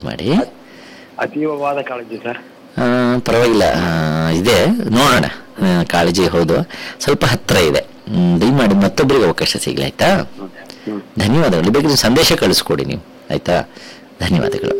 ಮಾಡಿ ಅತೀವವಾದ ಕಾಳಜಿ ಸರ್ ಆ, ಪರವಾಗಿಲ್ಲ ಆ, ಇದೆ ನೋಡೋಣ ಆ, ಕಾಳಜಿ ಹೌದು ಸ್ವಲ್ಪ ಹತ್ರ ಇದೆ ಹ್ಮ್, ದಯಮಾಡಿ ಮತ್ತೊಬ್ಬರಿಗೆ ಅವಕಾಶ ಸಿಗ್ಲಿ ಆಯ್ತಾ ಹ್ಮ್. ಧನ್ಯವಾದಗಳು ಬೇಕಾದ್ರೆ ಸಂದೇಶ ಕಳಿಸ್ಕೊಡಿ ನೀವು ಆಯ್ತಾ ಧನ್ಯವಾದಗಳು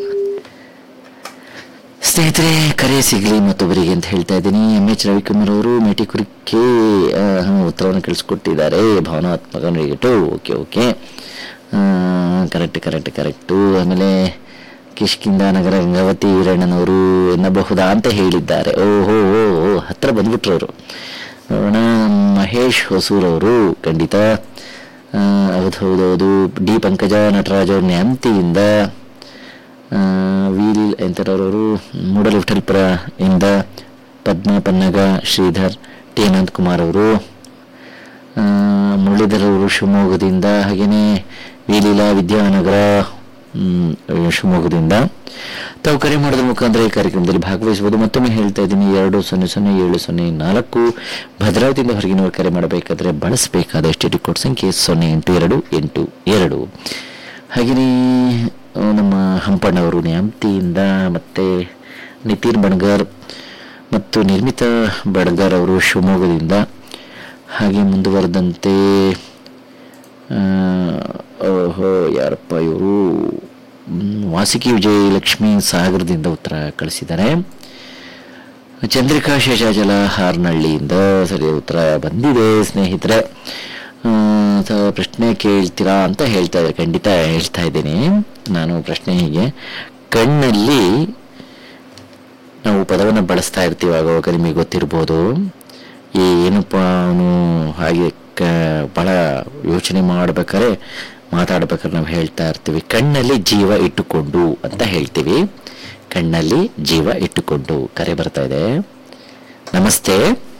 ಸ್ನೇಹಿತರೆ ಕರೆ ಸಿಗ್ಲಿ ಮತ್ತೊಬ್ಬರಿಗೆ ಅಂತ ಹೇಳ್ತಾ ಇದ್ದೀನಿ ಎಂ ಎಚ್ ರವಿಕುಮಾರ್ ಅವರು ಮೇಟಿಕುರಿಕೆ ಆ, ಹ್ಮ್, ಉತ್ತರವನ್ನು ಕಳಿಸ್ಕೊಟ್ಟಿದ್ದಾರೆ ಭಾವನಾತ್ಮಕ ನುಡಿಗಟ್ಟು okay okay correct correct correct ಆಮೇಲೆ ಕಿಷ್ಕಿಂದ ನಗರ ಗಂಗಾವತಿ ಈರಣ್ಣನವರು ಎನ್ನಬಹುದಾ ಅಂತ ಹೇಳಿದ್ದಾರೆ ಓಹೋ ಓ ಓ, ಹತ್ರ ಬಂದ್ಬಿಟ್ರು ಅವರು ನೋಡೋಣ ಮಹೇಶ್ ಹೊಸೂರವರು ಖಂಡಿತ ಆ, ಹೌದು ಹೌದು ಹೌದು ಡಿ ಪಂಕಜ ನಟರಾಜ್ ಅವ್ರ ನ್ಯಾಂತಿಯಿಂದ ಆ, ವೀಲ್ ಎಂತರವರು ಮೂಡಲ್ ವಿಠಲ್ಪುರ ಇಂದ ಪದ್ಮ ಪನ್ನಗ ಶ್ರೀಧರ್ ಟಿ ಅನಂತ್ ಕುಮಾರ್ ಅವರು ಆ, ಮುರಳೀಧರ್ ಅವರು ಶಿವಮೊಗ್ಗದಿಂದ ಹಾಗೆಯೇ ವೀಲೀಲಾ ವಿದ್ಯಾನಗರ ಮ್, ಶಿವಮೊಗ್ಗದಿಂದ ತಾವು ಕರೆ ಮಾಡೋದ್ರ ಮುಖಾಂತರ ಈ ಕಾರ್ಯಕ್ರಮದಲ್ಲಿ ಭಾಗವಹಿಸಬಹುದು ಮತ್ತೊಮ್ಮೆ ಹೇಳ್ತಾ ಇದ್ದೀನಿ ಎರಡು ಸೊನ್ನೆ ಸೊನ್ನೆ ಏಳು ಸೊನ್ನೆ ನಾಲ್ಕು ಭದ್ರಾವತಿಯಿಂದ ಹೊರಗಿನವರು ಕರೆ ಮಾಡಬೇಕಾದ್ರೆ ಬಳಸಬೇಕಾದ ಎಸ್ ಟಿ ಕೋಡ್ ಸಂಖ್ಯೆ ಸೊನ್ನೆ ಎಂಟು ಎರಡು ಎಂಟು ಎರಡು ಹಾಗೆಯೇ ಆ, ನಮ್ಮ ಹಂಪಣ್ಣವರು ನ್ಯಾಮ್ತಿಯಿಂದ ಮತ್ತೆ ನಿತಿನ್ ಬಣಗರ್ ಮತ್ತು ನಿರ್ಮಿತ ಬಣಗರ್ ಅವರು ಶಿವಮೊಗ್ಗದಿಂದ ಹಾಗೆ ಮುಂದುವರೆದಂತೆ ಆ, ಓಹೋ ಯಾರಪ್ಪ ಇವರು ಮ್, ವಾಸಿಕಿ ವಿಜಯಲಕ್ಷ್ಮಿ ಸಾಗರದಿಂದ ಉತ್ತರ ಕಳಿಸಿದ್ದಾರೆ ಚಂದ್ರಿಕಾ ಶೇಷಾಚಲ ಹಾರ್ನಹಳ್ಳಿಯಿಂದ ಸರಿ ಉತ್ತರ ಬಂದಿದೆ ಸ್ನೇಹಿತರೆ ಆ, ಸ- ಪ್ರಶ್ನೆ ಕೇಳ್ತೀರಾ ಅಂತ ಹೇಳ್ತಾ ಇದ್ದಾರೆ ಖಂಡಿತ ಹೇಳ್ತಾ ಇದ್ದೀನಿ ನಾನು ಪ್ರಶ್ನೆ ಹೀಗೆ ಕಣ್ಣಲ್ಲಿ ನಾವು ಪದವನ್ನು ಬಳಸ್ತಾ ಇರ್ತೀವಿ ಆವಾಗ ನಿಮಗೆ ಗೊತ್ತಿರ್ಬೋದು ಈ ಏನಪ್ಪ ಅವನು ಹಾಗೆ ಕ ಬಹಳ ಯೋಚನೆ ಮಾಡ್ಬೇಕಾದ್ರೆ ಮಾತಾಡ್ಬೇಕಾದ್ರೆ ನಾವು ಹೇಳ್ತಾ ಇರ್ತೀವಿ ಕಣ್ಣಲ್ಲಿ ಜೀವ ಇಟ್ಟುಕೊಂಡು ಅಂತ ಹೇಳ್ತೀವಿ ಕಣ್ಣಲ್ಲಿ ಜೀವ ಇಟ್ಟುಕೊಂಡು ಕರೆ ಬರ್ತಾ ಇದೆ ನಮಸ್ತೆ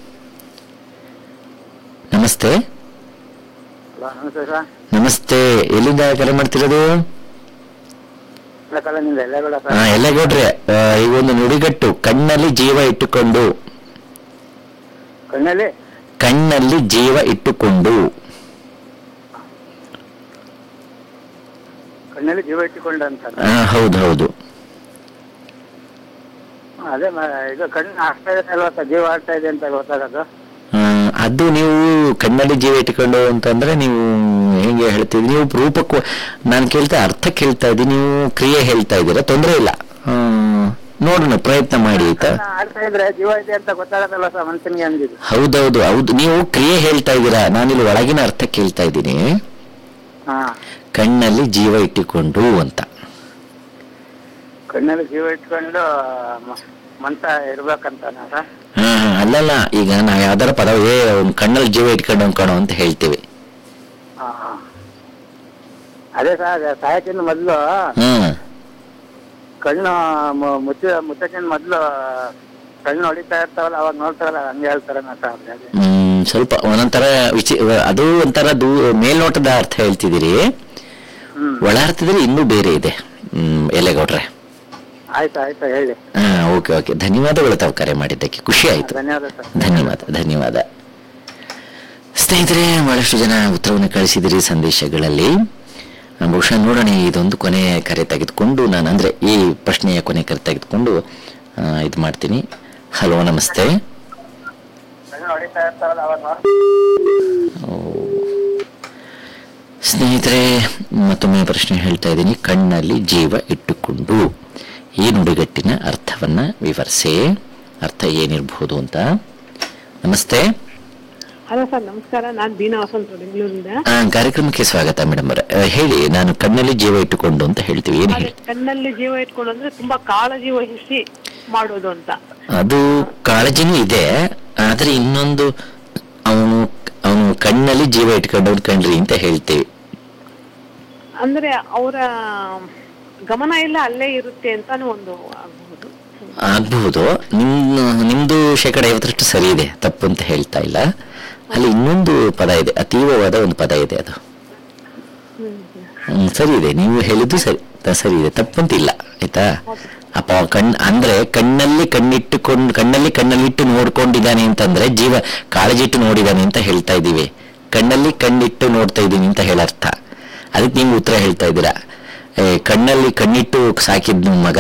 ನಮಸ್ತೆ ನಮಸ್ತೆ ಸರ್ ನಮಸ್ತೆ ಎಲ್ಲಿಂದ ಕರೆ ಮಾಡ್ತಿರೋದು ಎಲ್ಲ ಕಾಲನಿಂದ ಎಲ್ಲಗಳ ಹಾ ಎಲ್ಲ ಗೌಡ್ರೆ ಆ, ಈಗ ಒಂದು ನುಡಿಗಟ್ಟು ಕಣ್ಣಲ್ಲಿ ಜೀವ ಇಟ್ಟುಕೊಂಡು ಕಣ್ಣಲ್ಲಿ ಕಣ್ಣಲ್ಲಿ ಜೀವ ಇಟ್ಟುಕೊಂಡು ಕಣ್ಣಲ್ಲಿ ಜೀವ ಇಟ್ಟುಕೊಂಡ ಅಂತ ಆ, ಹೌದು ಹೌದು ಅದೇ ಮ- ಇದು ಕಣ್ಣು ಆಗ್ತಾ ಇದೆ ಅಲ್ವಾ ಸರ್ ಜೀವ ಆಗ್ತಾ ಇದೆ ಅಂತ ಗೊತ್ತಾಗೋದು ಆ, ಅದು ನೀವು ಕಣ್ಣಲ್ಲಿ ಜೀವ ಇಟ್ಟುಕೊಂಡು ಅಂತಂದ್ರೆ ನೀವು ಹೇಗೆ ಹೇಳ್ತಿದ್ರಿ ನೀವು ರೂಪಕ್ಕೂ ನಾನು ಕೇಳ್ತಾ ಅರ್ಥ ಕೇಳ್ತಾ ಇದ್ದೀನಿ ನೀವು ಕ್ರಿಯೆ ಹೇಳ್ತಾ ಇದ್ದೀರಾ ತೊಂದರೆ ಇಲ್ಲ ಆ, ನೋಡೋಣ ಪ್ರಯತ್ನ ಮಾಡಿ ಆಯ್ತಾ ಕಣ್ಣು ಆಡ್ತಾ ಇದ್ರೆ ಜೀವ ಇದೆ ಅಂತ ಗೊತ್ತಾಗತ್ತಲ್ವ ಸರ್ ಮನುಷ್ಯನಿಗೆ ಅಂದಿದ್ದು ಹೌದೌದು ಹೌದು ನೀವು ಕ್ರಿಯೆ ಹೇಳ್ತಾ ಇದ್ದೀರಾ ನಾನಿಲ್ಲಿ ಒಳಗಿನ ಅರ್ಥ ಕೇಳ್ತಾ ಇದ್ದೀನಿ ಹಾ ಕಣ್ಣಲ್ಲಿ ಜೀವ ಇಟ್ಟುಕೊಂಡು ಅಂತ ಕಣ್ಣಲ್ಲಿ ಜೀವ ಇಟ್ಕೊಂಡು ಮ- ಮನ್ಸ ಇರ್ಬೇಕಂತ ಸರ್ ಹಾ ಹಾ, ಅಲ್ಲಲ್ಲ ಈಗ ನಾವು ಯಾವ್ದಾರ ಪದ ಏ ಅವ್ನ್ ಕಣ್ಣಲ್ಲಿ ಜೀವ ಇಟ್ಕೊಂಡು ಅನ್ಕೊಳೋ ಅಂತ ಹೇಳ್ತೀವಿ ಹಾ ಹಾ. ಅದೇ ಸರ್ ಸಾಯಕ್ಕಿಂತ ಮೊದಲು ಹ್ಮ್ ಕಣ್ಣು ಮು- ಮುಚ್ಚ ಮುಚ್ಚಕ್ಕಿಂತ ಮೊದಲು ಕಣ್ಣು ಹೊಡಿತಾ ಇರ್ತಾವಲ್ಲ ಅವಾಗ ನೋಡ್ತಾರಲ್ಲ ಹಂಗೆ ಹೇಳ್ತಾರೆ ಸರ್ ಅದೇ. ಹ್ಮ್ ಸ್ವಲ್ಪ ಒಂದೊಂಥರ ವಿಚಿ ಅದು ಒಂಥರ ದೂ ಮೇಲ್ನೋಟದ ಅರ್ಥ ಹೇಳ್ತಿದ್ದೀರಿ ಹ್ಮ್ ಒಳ ಅರ್ಥದಲ್ಲಿ ಇನ್ನೂ ಬೇರೆ ಇದೆ ಹ್ಮ್ ಎಲೆಗೌಡ್ರೆ ಆಯ್ತು ಆಯ್ತು ಹೇಳಿ ಹಾ ಓಕೆ ಓಕೆ ಧನ್ಯವಾದಗಳು ತಾವು ಕರೆ ಮಾಡಿದ್ದಕ್ಕೆ ಖುಷಿ ಆಯ್ತು ಧನ್ಯವಾದ ಸರ್ ಧನ್ಯವಾದ ಧನ್ಯವಾದ ಸ್ನೇಹಿತರೆ ಬಹಳಷ್ಟು ಜನ ಉತ್ತರವನ್ನು ಕಳಿಸಿದಿರಿ ಸಂದೇಶಗಳಲ್ಲಿ ಆ, ಬಹುಶಃ ನೋಡೋಣ ಇದೊಂದು ಕೊನೆ ಕರೆ ತೆಗೆದುಕೊಂಡು ನಾನು ಅಂದ್ರೆ ಈ ಪ್ರಶ್ನೆಯ ಕೊನೆ ಕರೆ ತೆಗೆದುಕೊಂಡು ಆ, ಇದು ಮಾಡ್ತೀನಿ ಹಲೋ ನಮಸ್ತೆ ಕಣ್ಣು ಹೊಡಿತಾ ಇರ್ತಾವಲ್ಲ ಅವಾಗ ನೋಡ್- ಸ್ನೇಹಿತರೆ ಮತ್ತೊಮ್ಮೆ ಪ್ರಶ್ನೆ ಹೇಳ್ತಾ ಇದ್ದೀನಿ ಕಣ್ಣಲ್ಲಿ ಜೀವ ಇಟ್ಟುಕೊಂಡು ಈ ನುಡಿಗಟ್ಟಿನ ಅರ್ಥವನ್ನ ವಿವರಿಸಿ ಅರ್ಥ ಏನಿರಬಹುದು ಅಂತ ನಮಸ್ತೆ ಹಲೋ ಸರ್ ನಮಸ್ಕಾರ ನಾನು ಬೀನಾ ವಸಂತ ಬೆಂಗಳೂರಿಂದ ಆ, ಕಾರ್ಯಕ್ರಮಕ್ಕೆ ಸ್ವಾಗತ ಮೇಡಮ್ ಅವರೇ ಆ, ಹೇಳಿ ನಾನು ಕಣ್ಣಲ್ಲಿ ಜೀವ ಇಟ್ಟುಕೊಂಡು ಅಂತ ಹೇಳ್ತೀವಿ ಏನು ಅದೇ ಹೇಳಿ ಕಣ್ಣಲ್ಲಿ ಜೀವ ಇಟ್ಕೊಂಡು ಅಂದ್ರೆ ತುಂಬಾ ಕಾಳಜಿ ವಹಿಸಿ ಮಾಡೋದು ಅಂತ ಅದು ಕಾಳಜಿನೂ ಇದೆ ಆದ್ರೆ ಇನ್ನೊಂದು ಅವನು ಅವನು ಕಣ್ಣಲ್ಲಿ ಜೀವ ಇಟ್ಕೊಂಡವ್ರು ಕಣ್ರಿ ಅಂತ ಹೇಳ್ತೀವಿ ಅಂದ್ರೆ ಅವರ ಗಮನ ಎಲ್ಲ ಅಲ್ಲೇ ಇರುತ್ತೆ ಅಂತಾನು ಒಂದು ಆಗ್ಬಹುದು ಆಗ್ಬಹುದು ನಿಮ್ ನಿಮ್ದು ಶೇಕಡ ಐವತ್ತರಷ್ಟು ಸರಿ ಇದೆ ತಪ್ಪು ಅಂತ ಹೇಳ್ತಾ ಇಲ್ಲ ಅಲ್ಲಿ ಇನ್ನೊಂದು ಪದ ಇದೆ ಅತೀವವಾದ ಒಂದು ಪದ ಇದೆ ಅದು ಹ್ಮ್, ಸರಿ ಇದೆ ನೀವು ಹೇಳಿದ್ದು ಸರಿ ತ- ಸರಿ ಇದೆ ತಪ್ಪಂತಿಲ್ಲ ಆಯ್ತಾ ಅಪ್ಪ ಕಣ್ ಅಂದ್ರೆ ಕಣ್ಣಲ್ಲಿ ಕಣ್ಣಿಟ್ಟುಕೊಂಡು ಕಣ್ಣಲ್ಲಿ ಕಣ್ಣಲ್ಲಿಟ್ಟು ನೋಡ್ಕೊಂಡಿದ್ದಾನೆ ಅಂತಂದ್ರೆ ಜೀವ ಕಾಳಜಿ ಇಟ್ಟು ನೋಡಿದಾನೆ ಅಂತ ಹೇಳ್ತಾ ಇದ್ದೀವಿ ಕಣ್ಣಲ್ಲಿ ಕಣ್ಣಿಟ್ಟು ನೋಡ್ತಾ ಇದ್ದೀನಿ ಅಂತ ಹೇಳರ್ಥ ಅದಕ್ಕೆ ನೀವು ಉತ್ತರ ಹೇಳ್ತಾ ಇದ್ದೀರಾ ಏ, ಕಣ್ಣಲ್ಲಿ ಕಣ್ಣಿಟ್ಟು ಸಾಕಿದ್ನು ಮಗ